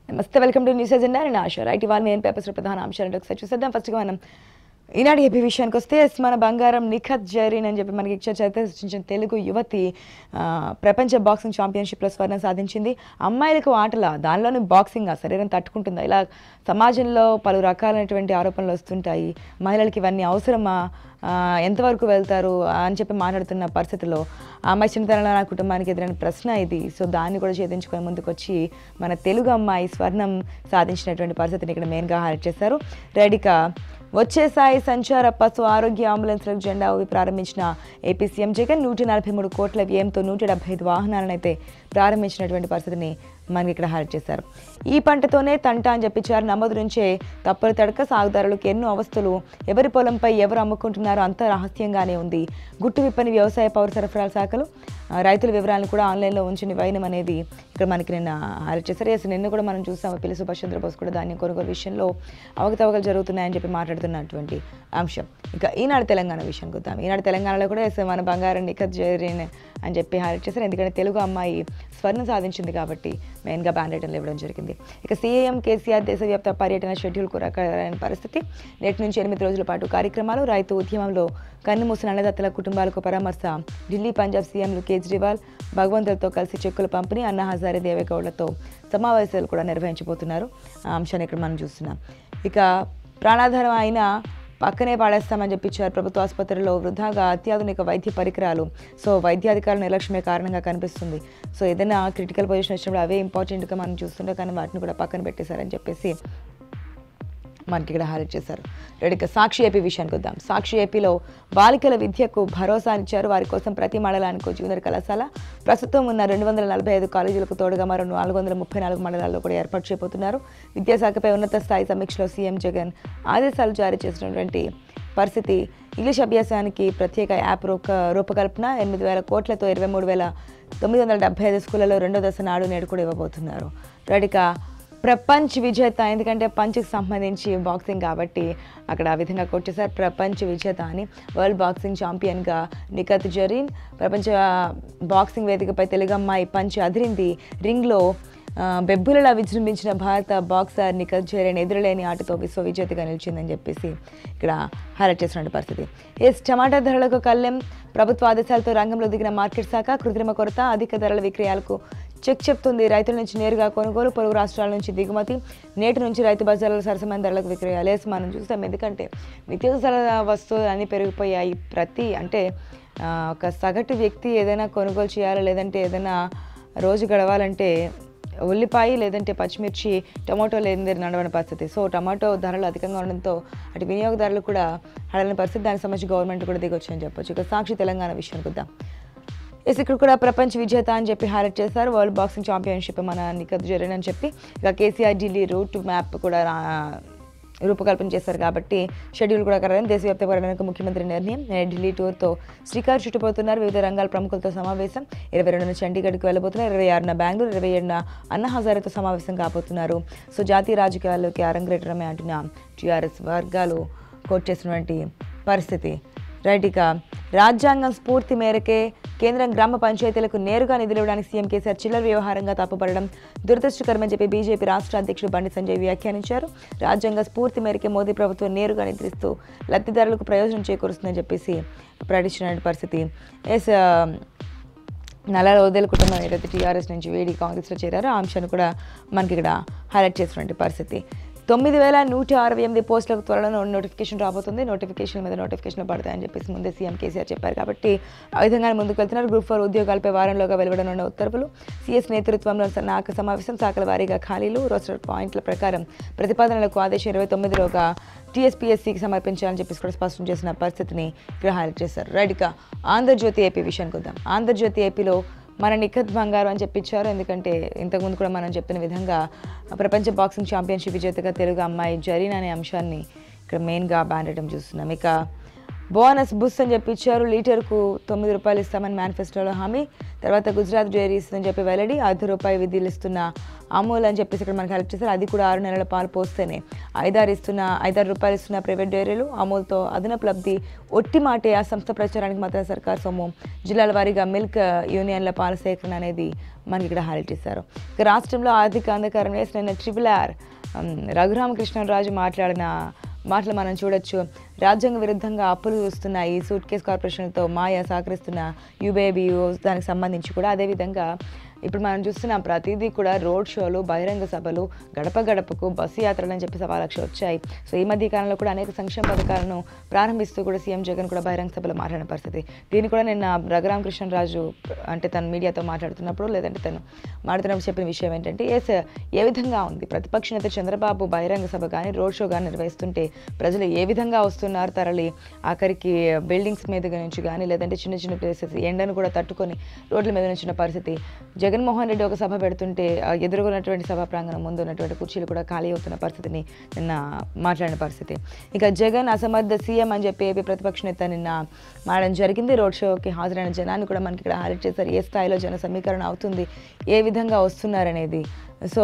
నమస్తే welcome to news agenda నేను ఆశ right ఇవాళ నేను పేపర్స్లో ప్రధాన అంశాలు ఒకసారి చూసేద్దాం ఫస్ట్గా మనం ఈనాడు ఏపీ విషయానికి వస్తే మన బంగారం నిఖత్ జరీన్ అని చెప్పి మనకి ఇచ్చే చరిత్ర సృష్టించిన తెలుగు యువతి ఆ, ప్రపంచ బాక్సింగ్ ఛాంపియన్షిప్లో స్వర్ణం సాధించింది అమ్మాయిలకు ఆటల దానిలోని బాక్సింగ్ ఆ శరీరం తట్టుకుంటుందా ఇలా సమాజంలో పలు రకాలైనటువంటి ఆరోపణలు వస్తుంటాయి మహిళలకి ఇవన్నీ అవసరమా ఆ, ఎంతవరకు వెళ్తారు అని చెప్పి మాట్లాడుతున్న పరిస్థితిలో ఆ అమ్మాయి చిన్నతనంలో నా కుటుంబానికి ఎదురైన ప్రశ్న ఇది సో దాన్ని కూడా ఛేదించుకొని ముందుకు వచ్చి మన తెలుగు అమ్మాయి స్వర్ణం సాధించినటువంటి పరిస్థితిని ఇక్కడ మెయిన్గా హైలైట్ చేశారు రెడీగా వచ్చే సాయి సంచార పశు ఆరోగ్య అంబులెన్స్లకు జెండా ఊపి ప్రారంభించిన ఏపీ సీఎం జగన్ నూట నలభై మూడు కోట్ల వ్యయంతో నూట డెబ్బై ఐదు వాహనాలను అయితే ప్రారంభించినటువంటి పరిస్థితిని మనకి ఇక్కడ హైలైట్ చేశారు ఈ పంటతోనే తంట అని చెప్పించారు నమోదు నుంచే తప్పులు తడక సాగుదారులకు ఎన్నో అవస్థలు ఎవరి పొలంపై ఎవరు అమ్ముకుంటున్నారో అంత రహస్యంగానే ఉంది గుట్టు విప్పని వ్యవసాయ పౌర సరఫరాల శాఖలు ఆ, రైతుల వివరాలను కూడా ఆన్లైన్లో ఉంచిన వైనం అనేది ఇక్కడ మనకి నిన్న హైలైట్ చేశారు ఎస్ నిన్న కూడా మనం చూసాము పిల్లి సుభాష్ చంద్రబోస్ కూడా ధాన్యం కొనుగోలు విషయంలో అవకతవకలు జరుగుతున్నాయని చెప్పి మాట్లాడుతున్నటువంటి అంశం ఇక ఈనాడు తెలంగాణ విషయానికి వద్దాం ఈనాడు తెలంగాణలో కూడా ఎస్ మన బంగారం నిఖత్ జరీన్ అని చెప్పి హైలైట్ చేశారు ఎందుకంటే తెలుగు అమ్మాయి స్వర్ణం సాధించింది కాబట్టి మెయిన్గా బ్యాన్ రేటర్లు ఇవ్వడం జరిగింది ఇక సీఎం కేసీఆర్ దేశవ్యాప్త పర్యటన షెడ్యూల్ కొరకైన పరిస్థితి నేటి నుంచి ఎనిమిది రోజుల పాటు కార్యక్రమాలు రైతు ఉద్యమంలో కన్నుమూసిన అన్నదత్తల కుటుంబాలకు పరామర్శ ఢిల్లీ పంజాబ్ సీఎంలు కేజ్రీవాల్ భగవంతులతో కలిసి చెక్కుల పంపిణీ అన్నా హజారే దేవేగౌడలతో సమావేశాలు కూడా నిర్వహించబోతున్నారు ఆ అంశాన్ని ఇక్కడ మనం చూస్తున్నాం ఇక ప్రాణాధారం అయిన పక్కనే పాడేస్తామని చెప్పించారు ప్రభుత్వ ఆసుపత్రిలో వృధాగా అత్యాధునిక వైద్య పరికరాలు సో వైద్యాధికారుల నిర్లక్ష్యమే కారణంగా కనిపిస్తుంది సో ఏదైనా క్రిటికల్ పొజిషన్ వచ్చినప్పుడు అవే ఇంపార్టెంట్గా మనం చూస్తుంటే కానీ వాటిని కూడా పక్కన పెట్టేశారని చెప్పేసి మనకి ఇక్కడ హైలైట్ చేశారు రెడీగా సాక్షి ఏపీ విషయానికి వద్దాం సాక్షి ఏపీలో బాలికల విద్యకు భరోసానిచ్చారు వారి కోసం ప్రతి మండలానికి జూనియర్ కళాశాల ప్రస్తుతం ఉన్న రెండు వందల నలభై ఐదు కాలేజీలకు తోడుగా మరో నాలుగు వందల ముప్పై నాలుగు మండలాల్లో కూడా ఏర్పాటు చేయబోతున్నారు విద్యాశాఖపై ఉన్నత స్థాయి సమీక్షలో సీఎం జగన్ ఆదేశాలు జారీ చేసినటువంటి పరిస్థితి ఇంగ్లీష్ అభ్యాసానికి ప్రత్యేక యాప్ రూప రూపకల్పన ఎనిమిది వేల కోట్లతో ఇరవై మూడు వేల తొమ్మిది వందల డెబ్బై ఐదు స్కూళ్ళలో రెండో దశ నాడు నేడు కూడా ఇవ్వబోతున్నారు రెడీగా ప్రపంచ్ విజేత ఎందుకంటే పంచ్కి సంబంధించి బాక్సింగ్ కాబట్టి అక్కడ ఆ విధంగా కొట్టేశారు ప్రపంచ విజేత అని వరల్డ్ బాక్సింగ్ ఛాంపియన్గా నిఖత్ జరీన్ ప్రపంచ బాక్సింగ్ వేదికపై తెలుగు అమ్మాయి పంచ్ అదిరింది రింగ్లో ఆ, బెబ్బులలా విజృంభించిన భారత బాక్సర్ నిఖత్ జరీన్ ఎదురులేని ఆటతో విశ్వ విజేతగా నిలిచిందని చెప్పేసి ఇక్కడ హైలైట్ చేసినటువంటి పరిస్థితి ఎస్ టమాటా ధరలకు కళ్ళెం ప్రభుత్వ ఆదేశాలతో రంగంలో దిగిన మార్కెట్ శాఖ కృత్రిమ కొరత అధిక ధరల విక్రయాలకు చెక్ చెప్తుంది రైతుల నుంచి నేరుగా కొనుగోలు పొరుగు రాష్ట్రాల నుంచి దిగుమతి నేటి నుంచి రైతు బజార్లలో సరసమైన ధరలకు విక్రయాలు వేసి మనం చూస్తాం ఎందుకంటే నిత్యావసర వస్తువులు అన్నీ పెరిగిపోయాయి ప్రతి అంటే ఆ, ఒక సగటు వ్యక్తి ఏదైనా కొనుగోలు చేయాలి లేదంటే ఏదైనా రోజు గడవాలంటే ఉల్లిపాయ లేదంటే పచ్చిమిర్చి టమాటో లేని నడవని పరిస్థితి సో టమాటో ధరలు అధికంగా ఉండడంతో అటు వినియోగదారులు కూడా హడలని పరిస్థితి దానికి సంబంధించి గవర్నమెంట్ కూడా దిగొచ్చని చెప్పొచ్చు ఇక సాక్షి తెలంగాణ విషయానికి వద్దాం ఎస్ ఇక్కడ కూడా ప్రపంచ విజేత అని చెప్పి హైలైట్ చేశారు వరల్డ్ బాక్సింగ్ ఛాంపియన్షిప్ మన నిఖత్ జరీన్ అని చెప్పి ఇక కేసీఆర్ ఢిల్లీ రూట్ మ్యాప్ కూడా రా- రూపకల్పన చేశారు కాబట్టి షెడ్యూల్ కూడా ఖరారైంది దేశవ్యాప్త పర్యటనకు ముఖ్యమంత్రి నిర్ణయం నేడు ఢిల్లీ టూర్తో శ్రీకారు చుట్టుపోతున్నారు వివిధ రంగాల ప్రముఖులతో సమావేశం ఇరవై రెండున చండీగఢ్కి వెళ్ళబోతున్నారు ఇరవై ఆరున బెంగళూరు ఇరవై ఏడున అన్న హజారేతో సమావేశం కాబోతున్నారు సో జాతీయ రాజకీయాల్లోకి అరంగేటమే అంటున్న టీఆర్ఎస్ వర్గాలు కోట్ చేసినటువంటి పరిస్థితి రైట్ ఇక రాజ్యాంగం స్ఫూర్తి మేరకే కేంద్రం గ్రామ పంచాయతీలకు నేరుగా నిధులు ఇవ్వడానికి సీఎం కేసీఆర్ చిల్లర వ్యవహారంగా తప్పుపడడం దురదృష్టకరమని చెప్పి బీజేపీ రాష్ట్ర అధ్యక్షుడు బండి సంజయ్ వ్యాఖ్యానించారు రాజ్యాంగ స్ఫూర్తి మేరకే మోదీ ప్రభుత్వం నేరుగా నిద్రిస్తూ లబ్ధిదారులకు ప్రయోజనం చేకూరుస్తుందని చెప్పేసి ప్రకటించిన పరిస్థితి ఎస్ నల్ల రోజుల కుటుంబం ఏదైతే టీఆర్ఎస్ నుంచి వేడి కాంగ్రెస్లో చేరారో ఆ అంశాన్ని కూడా మనకి ఇక్కడ హైలైట్ చేసినటువంటి పరిస్థితి తొమ్మిది వేల నూట అరవై ఎనిమిది పోస్టులకు త్వరలో నోటిఫికేషన్ రాబోతుంది నోటిఫికేషన్ మీద నోటిఫికేషన్ పడతాయని చెప్పేసి ముందే సీఎం కేసీఆర్ చెప్పారు కాబట్టి ఆ విధంగా ముందుకు వెళ్తున్నారు గ్రూప్ ఫోర్ ఉద్యోగాలపై వారంలోగా వెలువడనున్న ఉత్తర్వులు సీఎస్ నేతృత్వంలో నాక సమావేశం శాఖల వారీగా ఖాళీలు రోస్టర్ పాయింట్ల ప్రకారం ప్రతిపాదనలకు ఆదేశం ఇరవై తొమ్మిదిలోగా టీఎస్పీఎస్సీకి సమర్పించాలని చెప్పేసి కూడా స్పష్టం చేసిన పరిస్థితిని ఇక్కడ హైలైట్ చేశారు రైట్గా ఆంధ్రజ్యోతి ఏపీ విషయానికి వద్దాం ఆంధ్రజ్యోతి ఏపీలో మన నిఖత్ బంగారు అని చెప్పించారు ఎందుకంటే ఇంతకుముందు కూడా మనం చెప్పిన విధంగా ప్రపంచ బాక్సింగ్ ఛాంపియన్షిప్ విజేతగా తెలుగు అమ్మాయి జరీన్ అనే అంశాన్ని ఇక్కడ మెయిన్గా బ్యాన్ చేయడం చూస్తున్నాం ఇక బోనస్ బుస్ అని చెప్పించారు లీటర్కు తొమ్మిది రూపాయలు ఇస్తామని మేనిఫెస్టోలో హామీ తర్వాత గుజరాత్ డైరీస్ అని చెప్పి వెల్లడి అర్ధ రూపాయి విధులు ఇస్తున్న అమూల్ అని చెప్పేసి ఇక్కడ మనకి హెల్ప్ చేశారు అది కూడా ఆరు నెలల పాలు పోస్తేనే ఐదారు ఇస్తున్న ఐదారు రూపాయలు ఇస్తున్న ప్రైవేట్ డైరీలు అమూల్తో అదనపు లబ్ధి ఒట్టి మాటే ఆ సంస్థ ప్రచారానికి మాత్రం సర్కార్ సొమ్ము జిల్లాల వారీగా మిల్క్ యూనియన్ల పాల సేకరణ అనేది మనకి ఇక్కడ హైలైట్ చేశారు ఇక రాష్ట్రంలో ఆర్థిక అంధకారం వేసిన ట్రిపుల్ ఆర్ రఘురామకృష్ణరాజు మాట్లాడిన మాటలు మనం చూడొచ్చు రాజ్యాంగ విరుద్ధంగా అప్పులు చూస్తున్న ఈ సూట్ కేస్ కార్పొరేషన్తో మాయా సహకరిస్తున్న యుబేబియు దానికి సంబంధించి కూడా అదేవిధంగా ఇప్పుడు మనం చూస్తున్నాం ప్రతిదీ కూడా రోడ్ షోలు బహిరంగ సభలు గడప గడపకు బస్సు యాత్రలు అని చెప్పి సవా లక్ష వచ్చాయి సో ఈ మధ్య కాలంలో కూడా అనేక సంక్షేమ పథకాలను ప్రారంభిస్తూ కూడా సీఎం జగన్ కూడా బహిరంగ సభలో మాట్లాడిన పరిస్థితి దీన్ని కూడా నిన్న రఘురామకృష్ణరాజు అంటే తన మీడియాతో మాట్లాడుతున్నప్పుడు లేదంటే తను మాట్లాడుతున్నప్పుడు చెప్పిన విషయం ఏంటంటే ఎస్ ఏ విధంగా ఉంది ప్రతిపక్ష నేత చంద్రబాబు బహిరంగ సభ కానీ రోడ్ షో కానీ నిర్వహిస్తుంటే ప్రజలు ఏ విధంగా వస్తున్నారు తరలి ఆఖరికి బిల్డింగ్స్ మీద నుంచి కానీ లేదంటే చిన్న చిన్న ప్లేసెస్ ఎండను కూడా తట్టుకొని రోడ్ల మీద నుంచి ఉన్న పరిస్థితి జగన్మోహన్ రెడ్డి ఒక సభ పెడుతుంటే ఆ ఎదురుగున్నటువంటి సభా ప్రాంగణం ముందు ఉన్నటువంటి కుర్చీలు కూడా ఖాళీ అవుతున్న పరిస్థితిని నిన్న మాట్లాడిన పరిస్థితి ఇక జగన్ అసమర్థ సీఎం అని చెప్పి ఏపీ ప్రతిపక్ష నేత నిన్న మాడడం జరిగింది రోడ్ షోకి హాజరైన జనాన్ని కూడా మనకి ఇక్కడ హైలైట్ చేశారు ఏ స్థాయిలో జన సమీకరణ అవుతుంది ఏ విధంగా వస్తున్నారనేది సో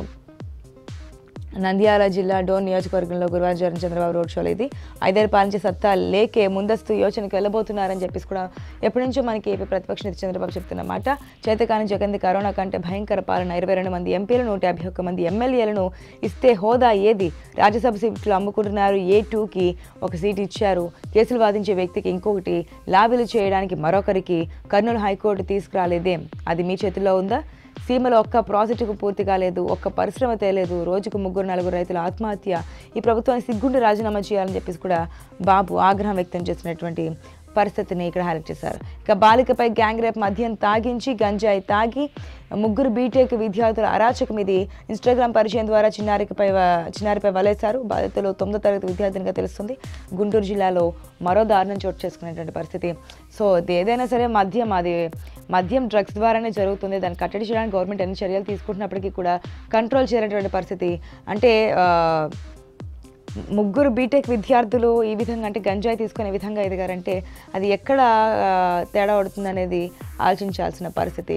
నంద్యాల జిల్లా డోన్ నియోజకవర్గంలో గురువారం జరిగిన చంద్రబాబు రోడ్ షోలో ఇది ఐదేళ్ళు పాలించే సత్తా లేకే ముందస్తు యోచనకు వెళ్ళబోతున్నారని చెప్పేసి కూడా ఎప్పటి నుంచో మనకి ఏపీ ప్రతిపక్ష నేత చంద్రబాబు చెప్తున్న మాట చేతకాని జగన్ది కరోనా కంటే భయంకర పాలన ఇరవై రెండు మంది ఎంపీలు నూట యాభై ఒక్క మంది ఎమ్మెల్యేలను ఇస్తే హోదా ఏది రాజ్యసభ సీట్లు అమ్ముకుంటున్నారు ఏ టూకి ఒక సీట్ ఇచ్చారు కేసులు వాదించే వ్యక్తికి ఇంకొకటి లాబీలు చేయడానికి మరొకరికి కర్నూలు హైకోర్టు తీసుకురాలేదేం అది మీ చేతిలో ఉందా సీమలో ఒక్క ప్రాజెక్టుకు పూర్తి కాలేదు ఒక్క పరిశ్రమ తేలేదు రోజుకు ముగ్గురు నలుగురు రైతుల ఆత్మహత్య ఈ ప్రభుత్వాన్ని సిగ్గుండి రాజీనామా చేయాలని చెప్పేసి కూడా బాబు ఆగ్రహం వ్యక్తం చేసినటువంటి పరిస్థితిని ఇక్కడ హైలైట్ చేశారు ఇక బాలికపై గ్యాంగ్ రేప్ మద్యం తాగించి గంజాయి తాగి ముగ్గురు బీటెక్ విద్యార్థుల అరాచకం ఇది ఇన్స్టాగ్రామ్ పరిచయం ద్వారా చిన్నారిపై వ- చిన్నారిపై వలేశారు బాధితులు తొమ్మిదో తరగతి విద్యార్థినిగా తెలుస్తుంది గుంటూరు జిల్లాలో మరో దారుణం చోటు చేసుకునేటువంటి పరిస్థితి సో ఇది ఏదైనా సరే మద్యం అది మద్యం డ్రగ్స్ ద్వారానే జరుగుతుంది దాన్ని కట్టడి చేయడానికి గవర్నమెంట్ ఎన్ని చర్యలు తీసుకుంటున్నప్పటికీ కూడా కంట్రోల్ చేయనటువంటి పరిస్థితి అంటే ఆ, ముగ్గురు బీటెక్ విద్యార్థులు ఈ విధంగా అంటే గంజాయి తీసుకునే విధంగా ఎదిగారంటే అది ఎక్కడ ఆ, తేడా పడుతుంది అనేది ఆలోచించాల్సిన పరిస్థితి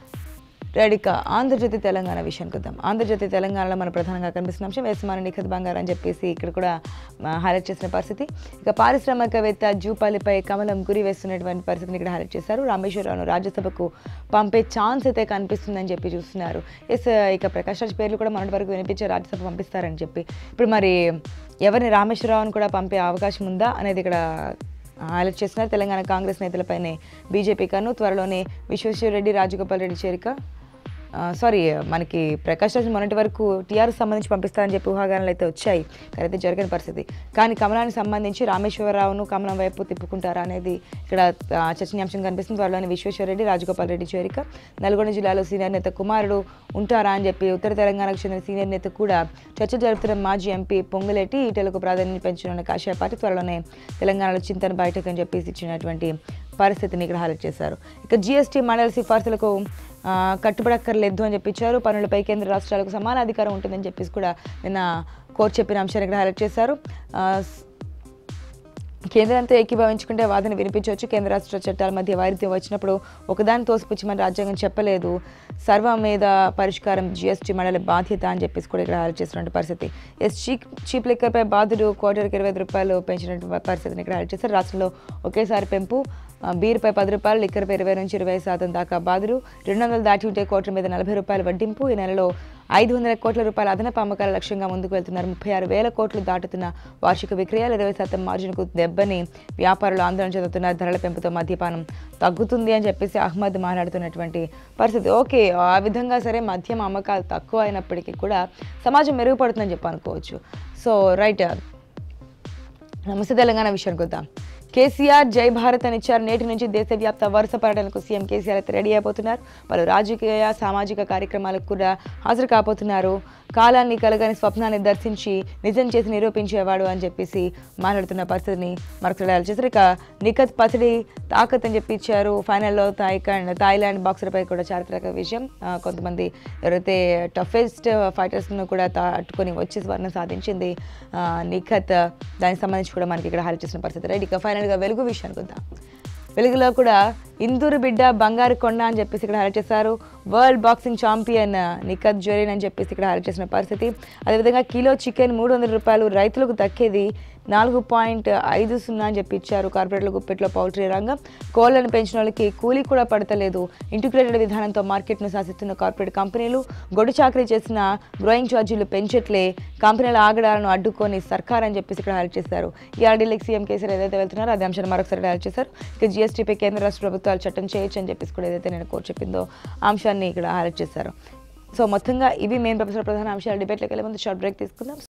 రెడిక ఆంధ్రజ్యోతి తెలంగాణ విషయానికి వద్దాం ఆంధ్రజ్యోతి తెలంగాణలో మన ప్రధానంగా కనిపిస్తున్న అంశం యస్మాన నిఖత్ బంగారు అని చెప్పేసి ఇక్కడ కూడా హైలైట్ చేసిన పరిస్థితి ఇక పారిశ్రామికవేత్త జూపాలిపై కమలం గురి వేస్తున్నటువంటి పరిస్థితిని ఇక్కడ హైలైట్ చేశారు రామేశ్వరరావును రాజ్యసభకు పంపే ఛాన్స్ అయితే కనిపిస్తుందని చెప్పి చూస్తున్నారు ఎస్ ఇక ప్రకాష్ రాజ్ పేర్లు కూడా మొన్నటి వరకు వినిపించే రాజ్యసభ పంపిస్తారని చెప్పి ఇప్పుడు మరి ఎవరిని రామేశ్వరరావును కూడా పంపే అవకాశం ఉందా అనేది ఇక్కడ హైలైట్ చేస్తున్నారు తెలంగాణ కాంగ్రెస్ నేతలపైనే బీజేపీ కను త్వరలోనే విశ్వేశ్వరరెడ్డి రాజగోపాల్ రెడ్డి చేరిక ఆ, సారీ మనకి ప్రకాష్ రాజ్ మొన్నటి వరకు టీఆర్ఎస్ సంబంధించి పంపిస్తారని చెప్పి ఊహాగానాలు అయితే వచ్చాయి కానీ అయితే జరగని పరిస్థితి కానీ కమలానికి సంబంధించి రామేశ్వరరావును కమలం వైపు తిప్పుకుంటారా అనేది ఇక్కడ ఆ, చర్చనీయాంశం కనిపిస్తుంది త్వరలోని విశ్వేశ్వరరెడ్డి రాజగోపాల్ రెడ్డి చేరిక నల్గొండ జిల్లాలో సీనియర్ నేత కుమారుడు ఉంటారా అని చెప్పి ఉత్తర తెలంగాణకు చెందిన సీనియర్ నేత కూడా చర్చ జరుపుతున్న మాజీ ఎంపీ పొంగులేటి ఈటలకు ప్రాధాన్యత పెంచనున్న కాషాయ పార్టీ త్వరలోనే తెలంగాణలో చింతన బయటకు అని చెప్పేసి ఇచ్చినటువంటి పరిస్థితిని ఇక్కడ హైలైట్ చేశారు ఇక జీఎస్టీ మండలి సిఫార్సులకు ఆ, కట్టుబడక్కర్లేదు అని చెప్పి ఇచ్చారు పనులపై కేంద్ర రాష్ట్రాలకు సమాన అధికారం ఉంటుందని చెప్పేసి కూడా నిన్న కోర్టు చెప్పిన అంశాన్ని ఇక్కడ హైలైట్ చేశారు ఆ, స్- కేంద్రంతో ఏకీభవించుకుంటే వాదన వినిపించవచ్చు కేంద్ర రాష్ట్ర చట్టాల మధ్య వైరుధ్యం వచ్చినప్పుడు ఒకదాన్ని తోసిపుచ్చమని రాజ్యాంగం చెప్పలేదు సర్వ మీద పరిష్కారం జిఎస్టీ మండలి బాధ్యత అని చెప్పేసి కూడా ఇక్కడ హైలైట్ చేసినటువంటి పరిస్థితి ఎస్ చీప్ చీప్ లిక్కర్పై బాధుడు క్వార్టర్కి ఇరవై ఐదు రూపాయలు పెంచినటువంటి పరిస్థితిని ఇక్కడ హైలైట్ చేశారు రాష్ట్రంలో ఒకేసారి పెంపు ఆ, బీర్పై పది రూపాయలు లిక్కర్పై ఇరవై నుంచి ఇరవై శాతం దాకా బాధుడు రెండు వందలు దాటి ఉంటే కోట్ల మీద నలభై రూపాయలు వడ్డింపు ఈ నెలలో ఐదు వందల కోట్ల రూపాయల అదనపు అమ్మకాల లక్ష్యంగా ముందుకు వెళ్తున్నారు ముప్పై ఆరు వేల కోట్లు దాటుతున్న వార్షిక విక్రయాలు ఇరవై శాతం మార్జిన్కు దెబ్బని వ్యాపారులు ఆందోళన చెందుతున్నారు ధరల పెంపుతో మద్యపానం తగ్గుతుంది అని చెప్పేసి అహ్మద్ మాట్లాడుతున్నటువంటి పరిస్థితి ఓకే ఆ విధంగా సరే మద్యం అమ్మకాలు తక్కువ అయినప్పటికీ కూడా సమాజం మెరుగుపడుతుందని చెప్పి అనుకోవచ్చు సో రైట్ నమస్తే తెలంగాణ విషయానికి వద్దాం కేసీఆర్ జై భారత్ అని ఇచ్చారు నేటి నుంచి దేశవ్యాప్త వరుస పర్యటనకు సీఎం కేసీఆర్ అయితే రెడీ అయిపోతున్నారు పలు రాజకీయ సామాజిక కార్యక్రమాలకు కూడా హాజరు కాబోతున్నారు కాలాన్ని కలగని స్వప్నాన్ని దర్శించి నిజం చేసి నిరూపించేవాడు అని చెప్పేసి మాట్లాడుతున్న పరిస్థితిని మరొకసారి చేశారు ఇక నిఖత్ పసిడి తాకత్ అని చెప్పి ఇచ్చారు ఫైనల్లో థాయిలాండ్ థాయిలాండ్ బాక్సర్పై కూడా చారిత్రక విజయం ఆ, కొంతమంది ఎవరైతే టఫెస్ట్ ఫైటర్స్ను కూడా తట్టుకొని వచ్చి స్వర్ణం సాధించింది ఆ, నిఖత్ దానికి సంబంధించి కూడా మనకి ఇక్కడ హైలైట్ చేసిన పరిస్థితి రైట్ ఇక ఫైనల్గా వెలుగు విషయానికి వద్దాం వెలుగులో కూడా ఇందూరు బిడ్డ బంగారు కొండ అని చెప్పేసి ఇక్కడ హైలైట్ చేశారు world boxing champion Nikhat Zareen అని చెప్పేసి ఇక్కడ హైలైట్ చేసిన పరిస్థితి అదేవిధంగా కిలో చికెన్ మూడు వందల రూపాయలు రైతులకు దక్కేది నాలుగు పాయింట్ ఐదు సున్నా అని చెప్పి ఇచ్చారు కార్పొరేట్ల గుప్పెట్లో పౌల్ట్రీ రంగం కోళ్లను పెంచిన వాళ్ళకి కూలీ కూడా పడతలేదు ఇంటిగ్రేటెడ్ విధానంతో మార్కెట్ను శాసిస్తున్న కార్పొరేట్ కంపెనీలు గొడు చాకరీ చేసిన గ్రోయింగ్ ఛార్జీలు పెంచట్లే కంపెనీల ఆగడాలను అడ్డుకొని సర్కార్ అని చెప్పేసి ఇక్కడ హైలైట్ చేశారు ఈ ఆర్డీలకు సీఎం కేసీఆర్ ఏదైతే వెళ్తున్నారో అదే అంశాన్ని మరొకసారి హైలైట్ చేశారు ఇక జీఎస్టీపై కేంద్ర రాష్ట్ర ప్రభుత్వాలు చట్టం చేయొచ్చు అని చెప్పేసి కూడా ఏదైతే నేను కోర్టు చెప్పిందో ఆ అంశాన్ని ఇక్కడ హైలైట్ చేశారు సో మొత్తంగా ఇవి మెయిన్ ప్రపంచ ప్రధాన అంశాలు డిబేట్లోకి వెళ్ళే ముందు షార్ట్ బ్రేక్ తీసుకుందాం